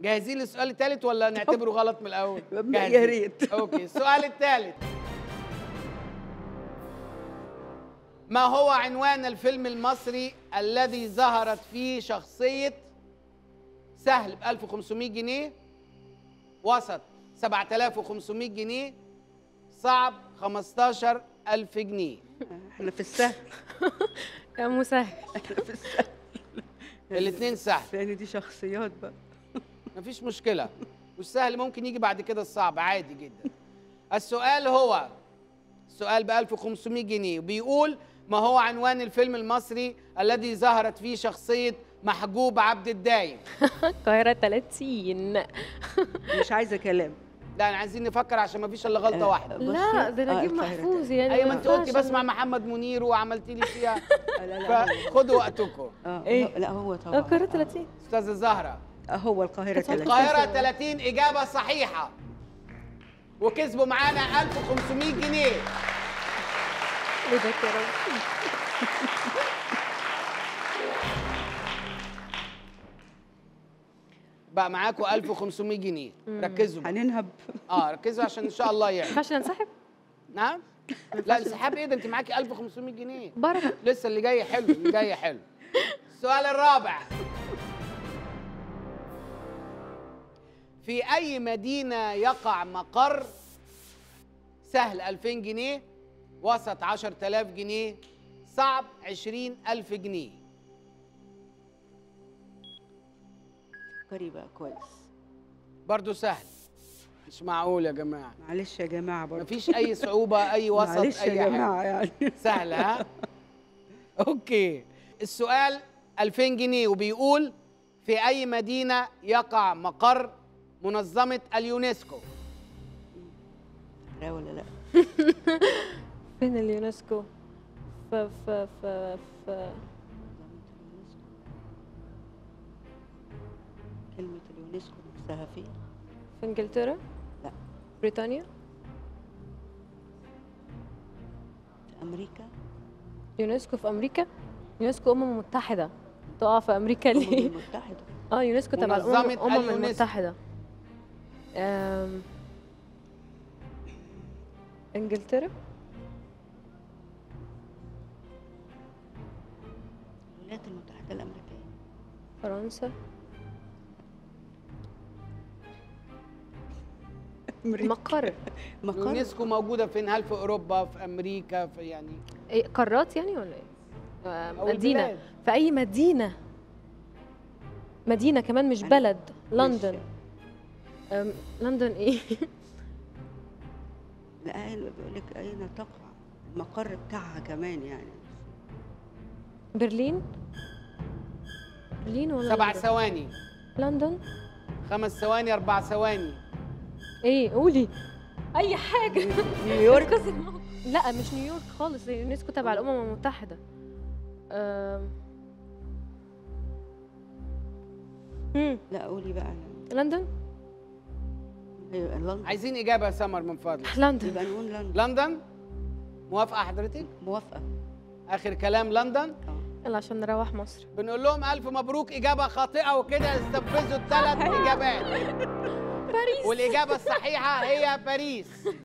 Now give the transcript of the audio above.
جاهزين للسؤال الثالث ولا نعتبره غلط من الاول يا جاهزين. ريت. اوكي السؤال الثالث ما هو عنوان الفيلم المصري الذي ظهرت فيه شخصية سهل ب 1500 جنيه وسط 7500 جنيه صعب 15000 جنيه احنا في السهل يا مسهل احنا في السهل الاثنين سهل لان دي شخصيات بقى مفيش مشكلة والسهل ممكن يجي بعد كده الصعب عادي جدا السؤال هو السؤال ب 1500 جنيه وبيقول ما هو عنوان الفيلم المصري الذي ظهرت فيه شخصية محجوب عبد الدايم القاهرة 30 مش عايزه كلام لا انا عايزين نفكر عشان مفيش الا غلطة واحدة لا بصي، ده آه، نجيب القاهرة محفوظ يعني ايوه ما انت قلتي ينفعش بسمع محمد منير وعملت لي فيها لا لا لا فخدوا وقتكم اه إيه؟ لا هو طبعا القاهرة آه. 30 استاذة زهرة آه، هو القاهره 30 القاهرة 30 إجابة صحيحة وكسبوا معانا 1500 جنيه ايه ده يا رب بقى معاكم 1500 جنيه ركزوا بقى. هننهب اه ركزوا عشان ان شاء الله ما يعني ينفعش ننسحب نعم لا انسحاب ايه ده انت معاكي 1500 جنيه بركة لسه اللي جاي حلو اللي جاي حلو السؤال الرابع في اي مدينه يقع مقر سهل 2000 جنيه وسط 10000 جنيه صعب 20000 جنيه فكري بقى كويس برضو سهل مش معقول يا جماعه معلش يا جماعه برضه مفيش اي صعوبه اي وسط معلش يا اي حاجه جماعه يعني سهل ها اوكي السؤال 2000 جنيه وبيقول في اي مدينه يقع مقر منظمه اليونسكو لا ولا لا فين اليونسكو ف ف ف ف كلمه اليونسكو نفسها فين في انجلترا لا بريطانيا في امريكا يونسكو في امريكا يونسكو امم متحده تقع في امريكا الامم ليه المتحده اه يونسكو تبع الامم منظمة الامم اليونسكو. المتحده أم... انجلترا الولايات المتحده الامريكيه فرنسا أمريكا. مقر مقر اليونسكو موجوده فين هل في اوروبا في امريكا في يعني إيه قارات يعني ولا ايه آه، أو مدينه البلاد. في اي مدينه مدينه كمان مش بلد لندن أم، لندن ايه لا أين- بيقول لك اين تقع المقر بتاعها كمان يعني برلين برلين ولا سبع لندن؟ ثواني لندن خمس ثواني اربع ثواني ايه قولي اي حاجه نيويورك انقذي الموقف. لا مش نيويورك خالص هي اليونسكو تبع الامم المتحده أم. مم. لا قولي بقى لندن أيوة، لندن عايزين اجابه يا سمر من فضلك لندن يبقى نقول لندن لندن موافقه حضرتك موافقه اخر كلام لندن اه يلا عشان نروح مصر بنقول لهم الف مبروك اجابه خاطئه وكده استنفذوا الثلاث اجابات باريس والاجابه الصحيحه هي باريس